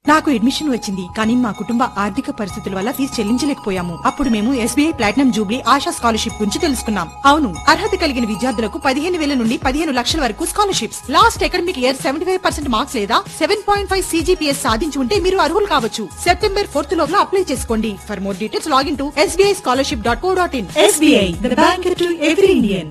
నాకు అడ్మిషన్ వచ్చింది కానీ మా కుటుంబ ఆర్థిక పరిస్థితుల వల్ల ఫీజు చెల్లించలేకపోయాము అప్పుడు మేము SBI platinum jubilee Asha scholarship గురించి తెలుసుకున్నాం అవును అర్హత కలిగిన విద్యార్థులకు పదిహేను వేల నుండి పదిహేను లక్షల వరకు scholarships last academic year seventy five percent marks లేదా సెవెన్ పాయింట్ ఫైవ్ సీజీపీఎస్ సాధించి ఉంటే మీరు అర్హులు కావచ్చు సెప్టెంబర్ ఫోర్త్ లోపల అప్లై చేసుకోండి for more details login to SBI scholarship dot co dot in SBI the bank to every Indian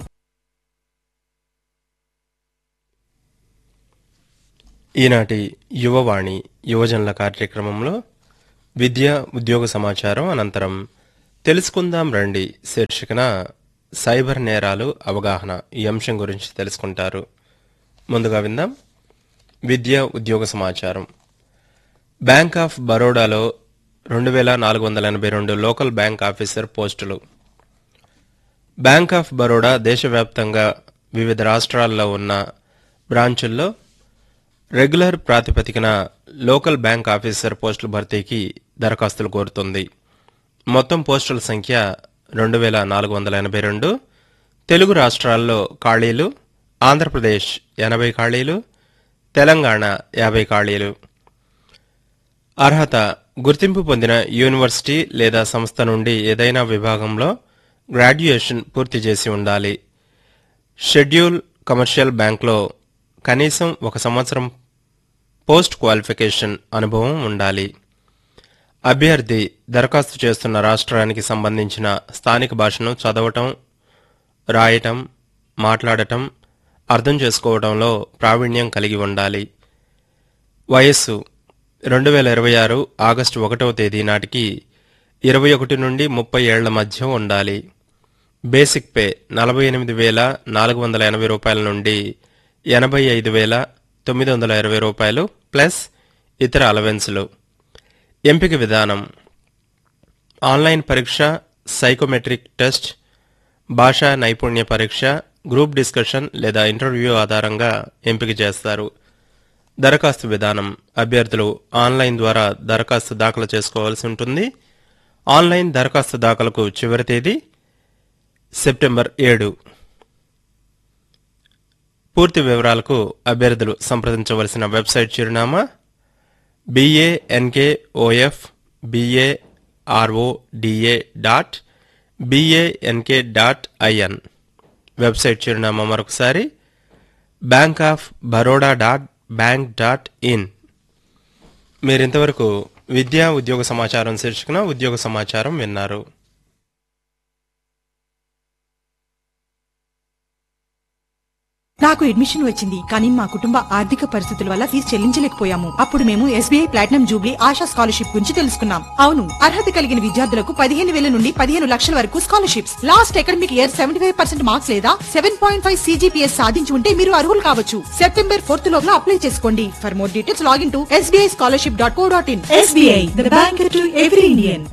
ఈనాటి యువవాణి యువజనుల కార్యక్రమంలో విద్య ఉద్యోగ సమాచారం అనంతరం తెలుసుకుందాం రండి శీర్షికన సైబర్ నేరాలు అవగాహన ఈ అంశం గురించి తెలుసుకుంటారు ముందుగా విందాం విద్య ఉద్యోగ సమాచారం బ్యాంక్ ఆఫ్ బరోడాలో రెండు వేల నాలుగు వందల ఎనభై రెండు లోకల్ బ్యాంక్ ఆఫీసర్ పోస్టులు బ్యాంక్ ఆఫ్ బరోడా దేశవ్యాప్తంగా వివిధ రాష్ట్రాల్లో ఉన్న బ్రాంచుల్లో రెగ్యులర్ ప్రాతిపదికన లోకల్ బ్యాంక్ ఆఫీసర్ పోస్టుల భర్తీకి దరఖాస్తులు కోరుతుంది మొత్తం పోస్టుల సంఖ్య రెండు వేల నాలుగు వందల ఎనభై రెండు తెలుగు రాష్ట్రాల్లో ఖాళీలు ఆంధ్రప్రదేశ్ ఎనభై ఖాళీలు తెలంగాణ యాభై ఖాళీలు అర్హత గుర్తింపు పొందిన యూనివర్సిటీ లేదా సంస్థ నుండి ఏదైనా విభాగంలో గ్రాడ్యుయేషన్ పూర్తి చేసి ఉండాలి షెడ్యూల్ కమర్షియల్ బ్యాంక్లో కనీసం ఒక సంవత్సరం పోస్ట్ క్వాలిఫికేషన్ అనుభవం ఉండాలి అభ్యర్థి దరఖాస్తు చేస్తున్న రాష్ట్రానికి సంబంధించిన స్థానిక భాషను చదవటం రాయటం మాట్లాడటం అర్థం చేసుకోవడంలో ప్రావీణ్యం కలిగి ఉండాలి వయస్సు రెండు వేల ఇరవై ఆరు ఆగస్టు ఒకటవ తేదీ నాటికి ఇరవై ఒకటి నుండి ముప్పై ఏళ్ల మధ్య ఉండాలి బేసిక్ పే నలభై ఎనిమిది వేల నాలుగు వందల ఎనభై రూపాయల నుండి ఎనభై ఐదు వేల తొమ్మిది వందల ఇరవై రూపాయలు ప్లస్ ఇతర అలవెన్సులు ఎంపిక విధానం ఆన్లైన్ పరీక్ష సైకోమెట్రిక్ టెస్ట్ భాషా నైపుణ్య పరీక్ష గ్రూప్ డిస్కషన్ లేదా ఇంటర్వ్యూ ఆధారంగా ఎంపిక చేస్తారు దరఖాస్తు విధానం అభ్యర్థులు ఆన్లైన్ ద్వారా దరఖాస్తు దాఖలు చేసుకోవాల్సి ఉంటుంది ఆన్లైన్ దరఖాస్తు దాఖలకు చివరి తేదీ సెప్టెంబర్ ఏడు పూర్తి వివరాలకు అభ్యర్థులు సంప్రదించవలసిన వెబ్సైట్ చిరునామా BANKOF BARODA dot BANK dot IN website చిరునామా మరొకసారి bank of Baroda dot bank dot in మీరింతవరకు విద్యా ఉద్యోగ సమాచారం శీర్షికన ఉద్యోగ సమాచారం విన్నారు నాకు అడ్మిషన్ వచ్చింది కానీ మా కుటుంబ ఆర్థిక పరిస్థితుల వల్ల ఫీజు చెల్లించలేకపోయాము అప్పుడు మేము SBI platinum jubilee Asha scholarship గురించి తెలుసుకున్నాం అవును అర్హత కలిగిన విద్యార్థులకు పదిహేను వేల నుండి పదిహేను లక్షల వరకు scholarships last academic year seventy five percent marks లేదా సెవెన్ పాయింట్ ఫైవ్ సీజీపీఎస్ సాధించి ఉంటే మీరు అర్హులు కావచ్చు సెప్టెంబర్ ఫోర్త్ లోపల అప్లై చేసుకోండి for more details login to SBI scholarship dot co dot in SBI the bank to every Indian